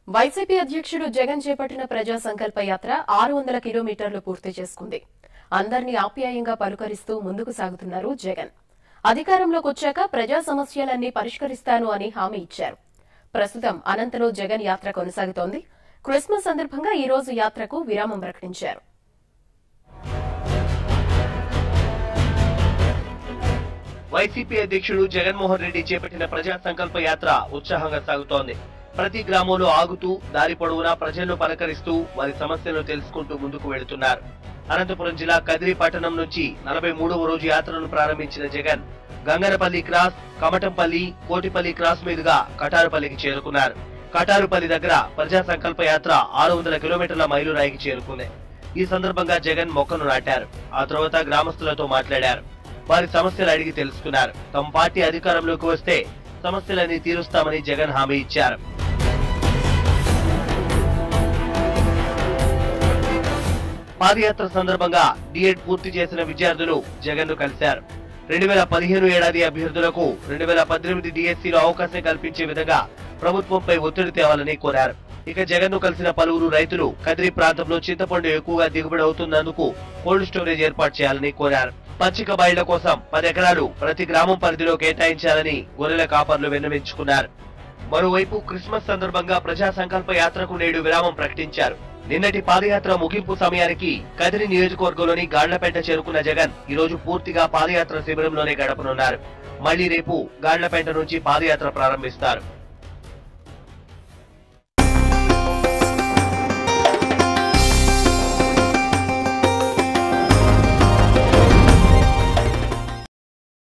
YCP అధ్యక్షుడు జగన్ చేపట్టిన ప్రజా సంకల్ప యాత్ర ఆరు వందల కిలోమీటర్లు పూర్తి చేసుకుంది అందరినీ ఆప్యాయంగా పలుకరిస్తూ ముందుకు సాగుతున్నారు జగన్ అధికారంలోకి వచ్చాక ప్రజా సమస్యలన్నీ పరిష్కరిస్తాను అని హామీ ఇచ్చారు ప్రస్తుతం అనంతలో జగన్ యాత్ర కొనసాగుతోంది క్రిస్మస్ సందర్భంగా ఈ రోజు యాత్రకు విరామం ప్రకటించారు వైసీపీ అధ్యక్షుడు జగన్మోహన్ రెడ్డి చేపట్టిన ప్రజా సంకల్ప యాత్ర ఉత్సాహంగా సాగుతోంది ప్రతి గ్రామంలో ఆగుతూ దారి పొడవునా ప్రజలను పలకరిస్తూ వారి సమస్యలను తెలుసుకుంటూ ముందుకు వెళుతున్నారు అనంతపురం జిల్లా కదిరి పట్టణం నుంచి నలభై మూడవ రోజు యాత్రను ప్రారంభించిన జగన్ గంగరపల్లి క్రాస్ కమటంపల్లి కోటిపల్లి క్రాస్ మీదుగా కటారుపల్లికి చేరుకున్నారు కటారుపల్లి దగ్గర ప్రజా సంకల్ప యాత్ర ఆరు వందల కిలోమీటర్ల మైలురాయికి చేరుకుంది ఈ సందర్భంగా జగన్ మొక్కను నాటారు ఆ తర్వాత గ్రామస్తులతో మాట్లాడారు వారి సమస్యలు అడిగి తెలుసుకున్నారు తమ పార్టీ అధికారంలోకి వస్తే సమస్యలన్నీ తీరుస్తామని జగన్ హామీ ఇచ్చారు పాదయాత్ర సందర్భంగా డిఎడ్ పూర్తి చేసిన విద్యార్థులు జగన్ ను కలిశారు రెండు వేల పదిహేను ఏడాది అభ్యర్థులకు రెండు వేల పద్దెనిమిది డిఎస్సీలో అవకాశం కల్పించే విధంగా ప్రభుత్వంపై ఒత్తిడి తేవాలని కోరారు ఇక జగన్ ను కలిసిన పలువురు రైతులు కదిరి ప్రాంతంలో చింతపండు ఎక్కువగా దిగుబడి అవుతున్నందుకు కోల్డ్ స్టోరేజ్ ఏర్పాటు చేయాలని కోరారు పచ్చిక బయళ్ల కోసం పది ఎకరాలు ప్రతి గ్రామం పరిధిలో కేటాయించాలని గొర్రెల కాపర్లు విన్నవించుకున్నారు మరోవైపు క్రిస్మస్ సందర్భంగా ప్రజా సంకల్ప యాత్రకు నేడు విరామం ప్రకటించారు నిన్నటి పాదయాత్ర ముగింపు సమయానికి కదిరి నియోజకవర్గంలోని గాళ్లపేట చేరుకున్న జగన్ ఈ రోజు పూర్తిగా పాదయాత్ర శిబిరంలోనే గడపనున్నారు మళ్లీ రేపు గాళ్లపేట నుంచి పాదయాత్ర ప్రారంభిస్తారు